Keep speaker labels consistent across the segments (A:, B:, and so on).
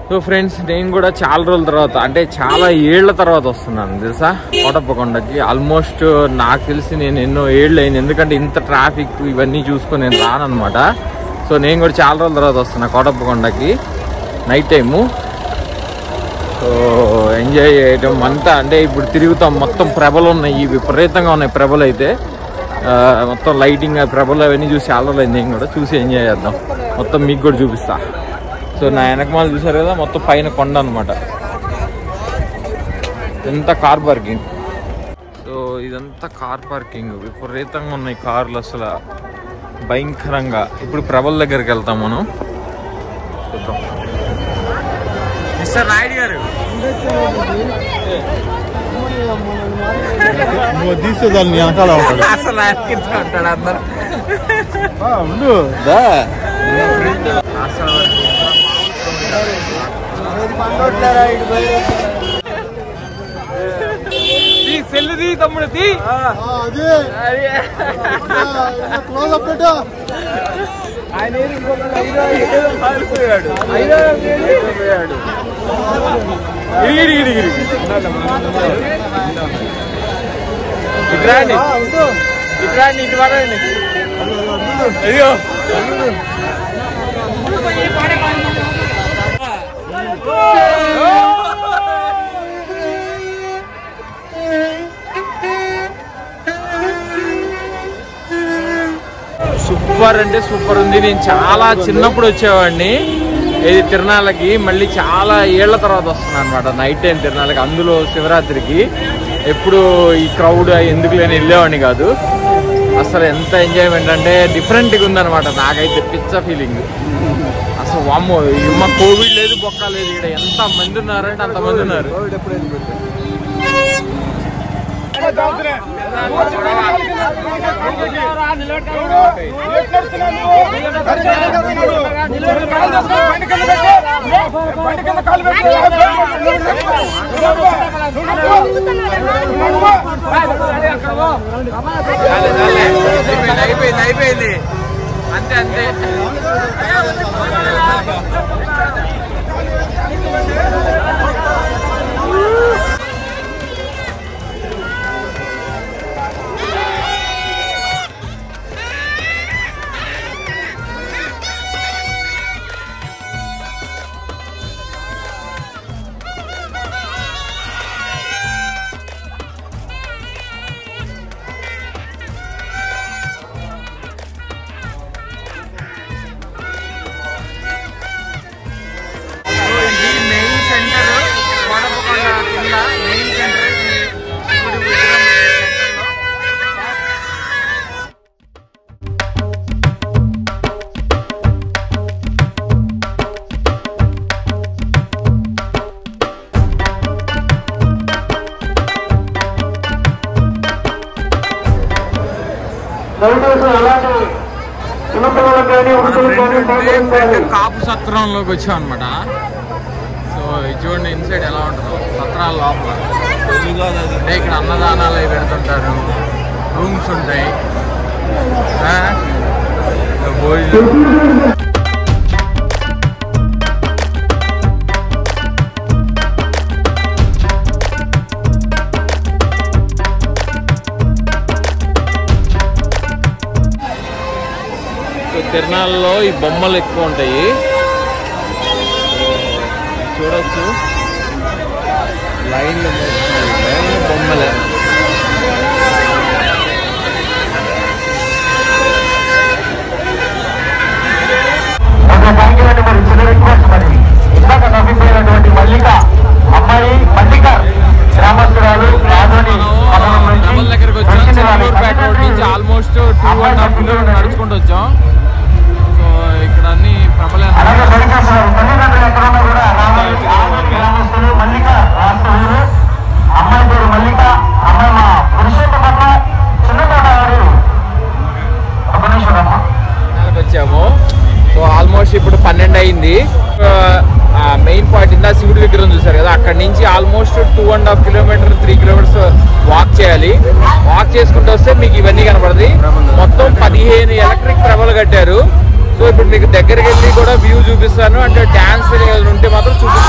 A: So friends నేను కూడా చాలా రోజుల తర్వాత అంటే చాలా ఏళ్ల తర్వాత వస్తున్నాను తెలుసా కోటప్పకొండకి ఆల్మోస్ట్ నాకు తెలిసి నేను ఎన్నో ఏళ్ళు అయింది ఎందుకంటే ఇంత ట్రాఫిక్ ఇవన్నీ చూసుకొని నేను రానమాట సో నేను కూడా చాలా రోజుల తర్వాత వస్తున్నా కోటప్పకొండకి నైట్ టైము సో ఎంజాయ్ చేయటం అంతా అంటే ఇప్పుడు తిరుగుతాం మొత్తం ప్రభలు ఉన్నాయి విపరీతంగా ఉన్నాయి ప్రభలు అయితే ఆ, మొత్తం లైటింగ్ ఆ ప్రభలు అవన్నీ చూసి చాలా రోజులు అయింది నేను కూడా చూసి ఎంజాయ్ చేద్దాం మొత్తం మీకు కూడా చూపిస్తా సో నా వెనకమాల చూసారు కదా మొత్తం పైన కొండ అనమాట ఎంత కార్ పార్కింగ్ సో ఇదంతా కార్ పార్కింగ్ విపరీతంగా ఉన్నాయి కార్లు అసలు భయంకరంగా ఇప్పుడు ప్రభల దగ్గరికి వెళ్తాం మనం చూద్దాం మిస్టర్ నాయుడు గారు
B: నువ్వు తీస్తే దాన్ని వెనకాల ఉంటాడు
A: అసలు ఆయనకి ఉంటాడు అందరు
B: ఆ, ఉండు
A: అసలు తీ సెల్లు తీ తమ్ముడు తీ
B: ఆ, అదే క్లోజ్ అప్ పెట్టు
A: ఇరిగి, ఇరిగి, ఇరిగి. ఇటు రండి.
B: ఆ, ఉండు.
A: ఇటు రండి, ఇటు పడండి. అయ్యో సూపర్ అంటే సూపర్ ఉంది నేను చాలా చిన్నప్పుడు వచ్చేవాడిని ఇది తిరణాలకి మళ్ళీ చాలా ఏళ్ల తర్వాత వస్తున్నాను అనమాట నైట్ టైం తిరణాలకి అందులో శివరాత్రికి ఎప్పుడు ఈ క్రౌడ్ ఎందుకు లేని వెళ్ళేవాడిని కాదు అసలు ఎంత ఎంజాయ్మెంట్ అంటే డిఫరెంట్గా ఉందన్నమాట నాకైతే పిచ్చ ఫీలింగ్ అసలు వామ్మో ఈ మా కోవిడ్ లేదు బొక్క లేదు ఇక్కడ ఎంత మంది ఉన్నారంటే అంత మంది ఉన్నారు చాలే, చాలే. అయిపోయింది అయిపోయింది అయిపోయింది అంతే అంతే సో ఇది మెయిన్ సెంటర్ కోడపకొండ కింద మెయిన్ సెంటర్ ఇది గుడి విగ్రహం సెంటర్లో మన ఫ్రెండ్ ఉంటే ఫ్రెండ్ కాపు సత్రంలోకి వచ్చాం అనమాట సో ఇది చూడండి ఇన్సైడ్ ఎలా ఉంటుందో సత్రాల లోపల అంటే ఇక్కడ అన్నదానాలు అవి పెడుతుంటారు రూమ్స్ ఉంటాయి ఆ? భోజనం సో తిరణాలలో ఈ బొమ్మలు ఎక్కువ ఉంటాయి సో చూడొచ్చు లైన్లు లైన్లు బొమ్మలే
C: ఒక థ్యాంక్ యూ అండి మరి చిన్న రిక్వెస్ట్ మరి ఇందాక తప్పిపోయినటువంటి మల్లిక అమ్మాయి మల్లిక గ్రామస్తురాలు రాజోని
A: డబల్ దగ్గరికి వచ్చాం చిన్నూరుపేట రోడ్ నుంచి almost two and half kilometre నడుచుకుంటూ వచ్చాం సో ఇక్కడ అన్ని ప్రబల
C: అలాగే దొరికేస్తున్నారు తల్లిదండ్రులు ఎక్కడ ఉన్నా కూడా రావాలి రాజోని గ్రామస్తులు మల్లిక వాస్తవులు అమ్మాయి పేరు మల్లిక అమ్మాయి మా పురుషోత్తమ చిన్నతోట వారు ఒక నిమిషం అమ్మా
A: తిరణాలకు వచ్చాము సో ఆల్మోస్ట్ ఇప్పుడు పన్నెండు అయింది మెయిన్ పాయింట్ ఇందా శివుడి విగ్రహం చూసారు కదా అక్కడ నుంచి almost two and half kilometre three kilometres walk చేయాలి వాక్ చేసుకుంటూ వస్తే మీకు ఇవన్నీ కనపడది మొత్తం పదిహేను ఎలక్ట్రిక్ ప్రభలు కట్టారు సో ఇప్పుడు మీకు దగ్గరికి వెళ్ళి కూడా వ్యూ చూపిస్తాను అంటే డ్యాన్స్ ఉంటే మాత్రం చూపిస్తాను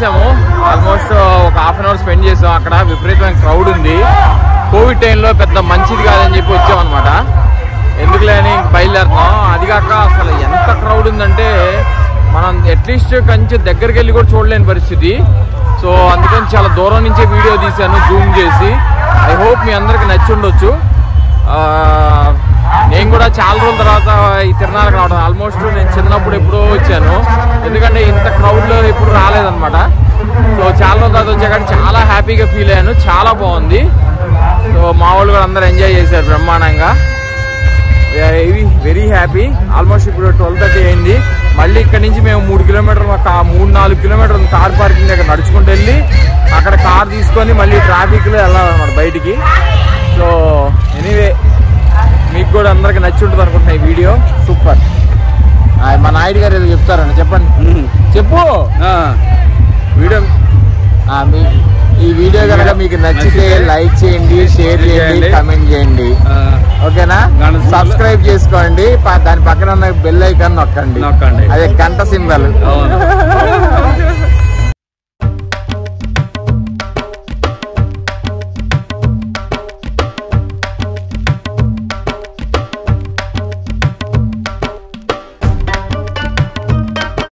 A: వచ్చేసాము ఆల్మోస్ట్ ఒక హాఫ్ అన్ అవర్ స్పెండ్ చేసాం అక్కడ విపరీతమైన క్రౌడ్ ఉంది కోవిడ్ టైంలో పెద్ద మంచిది కాదని చెప్పి వచ్చామన్నమాట ఎందుకులే అని ఇంక బయలుదేరుతున్నాం అది కాక అసలు ఎంత క్రౌడ్ ఉందంటే మనం అట్లీస్ట్ కొంచెం దగ్గరికి వెళ్ళి కూడా చూడలేని పరిస్థితి సో అందుకని చాలా దూరం నుంచే వీడియో తీశాను జూమ్ చేసి ఐ హోప్ మీ అందరికి నచ్చి ఉండొచ్చు ఆ, నేను కూడా చాలా రోజుల తర్వాత ఈ తిరునాళ్ళకి రావడం ఆల్మోస్ట్ నేను చిన్నప్పుడు ఎప్పుడో వచ్చాను ఎందుకంటే ఇంత క్రౌడ్లో ఎప్పుడు రాలేదన్నమాట సో చాలా రోజుల తర్వాత వచ్చా కానీ చాలా హ్యాపీగా ఫీల్ అయ్యాను చాలా బాగుంది సో మా వాళ్ళు కూడా అందరూ ఎంజాయ్ చేశారు బ్రహ్మాండంగా వెరీ హ్యాపీ ఆల్మోస్ట్ ఇప్పుడు ట్వెల్వ్ థర్టీ అయింది మళ్ళీ ఇక్కడ నుంచి మేము మూడు కిలోమీటర్లు ఒక మూడు నాలుగు కిలోమీటర్లు కార్ పార్కింగ్ దగ్గర నడుచుకుంటూ వెళ్ళి అక్కడ కార్ తీసుకొని మళ్ళీ ట్రాఫిక్లో వెళ్ళాలన్నమాట బయటికి సో ఎనీవే మీకు కూడా అందరికి నచ్చి ఉంటుంది అనుకుంటున్నా ఈ వీడియో సూపర్ మా నాయుడు గారు ఏదో చెప్తారండి చెప్పండి చెప్పు వీడియో ఆ, మీ ఈ వీడియో కనుక మీకు నచ్చితే లైక్ చేయండి షేర్ చేయండి
D: చేయండి.
A: కమెంట్ చేయండి ఓకేనా
D: గంట
A: సబ్స్క్రైబ్ చేసుకోండి ప- దాని పక్కన ఉన్న బెల్ ఐకాన్ నొక్కండి
D: నొక్కండి.
A: అదే గంట సింబల్
D: అవును